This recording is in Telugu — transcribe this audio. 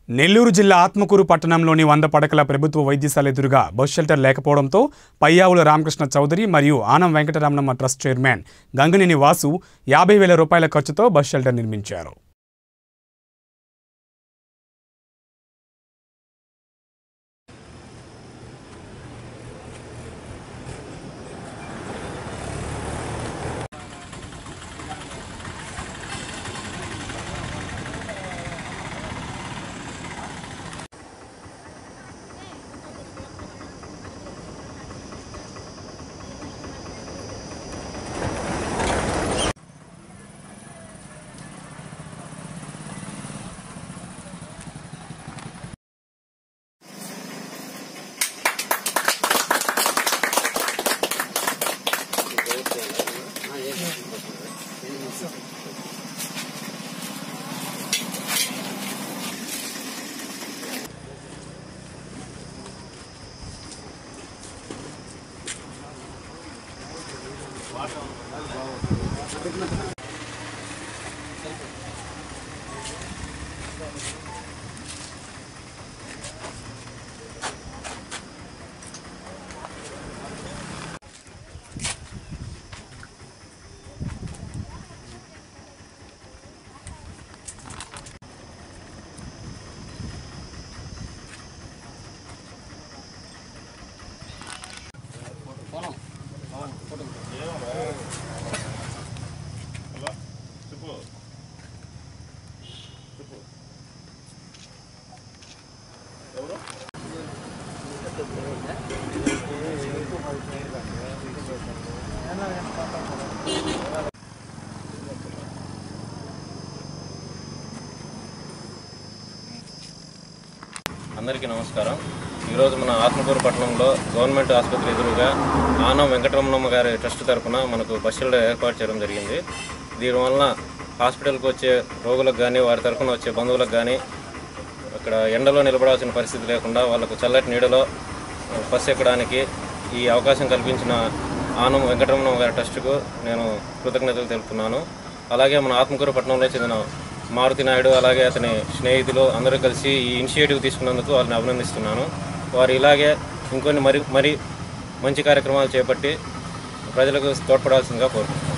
నెల్లూరు జిల్లా ఆత్మకూరు పట్టణంలోని వంద పడకల ప్రభుత్వ వైద్యశాల ఎదురుగా బస్ షెల్టర్ లేకపోవడంతో పయ్యావుల రామకృష్ణ చౌదరి మరియు ఆనం వెంకటరమణమ్మ ట్రస్ట్ చైర్మన్ గంగనేని వాసు యాభై వేల రూపాయల ఖర్చుతో బస్ షెల్టర్ నిర్మించారు అందరికీ నమస్కారం ఈరోజు మన ఆత్మకూరు పట్టణంలో గవర్నమెంట్ ఆసుపత్రి ఎదురుగా ఆనం వెంకటరమణమ్మ గారి ట్రస్ట్ తరఫున మనకు బస్ షెల్టర్ ఏర్పాటు చేయడం జరిగింది దీనివలన హాస్పిటల్కి వచ్చే రోగులకు కానీ వారి తరఫున వచ్చే బంధువులకు కానీ అక్కడ ఎండలో నిలబడాల్సిన పరిస్థితి లేకుండా వాళ్ళకు చల్లటి నీడలో బస్సు ఎక్కడానికి ఈ అవకాశం కల్పించిన ఆనం వెంకటరమణ గారి ట్రస్టుకు నేను కృతజ్ఞతలు తెలుపుతున్నాను అలాగే మన ఆత్మకూరు పట్టణంలో చెందిన మారుతి నాయుడు అలాగే అతని స్నేహితులు అందరూ కలిసి ఈ ఇనిషియేటివ్ తీసుకున్నందుకు వాళ్ళని అభినందిస్తున్నాను వారు ఇలాగే ఇంకొన్ని మరి మరి మంచి కార్యక్రమాలు చేపట్టి ప్రజలకు తోడ్పడాల్సిందిగా కోరుకుంటున్నాను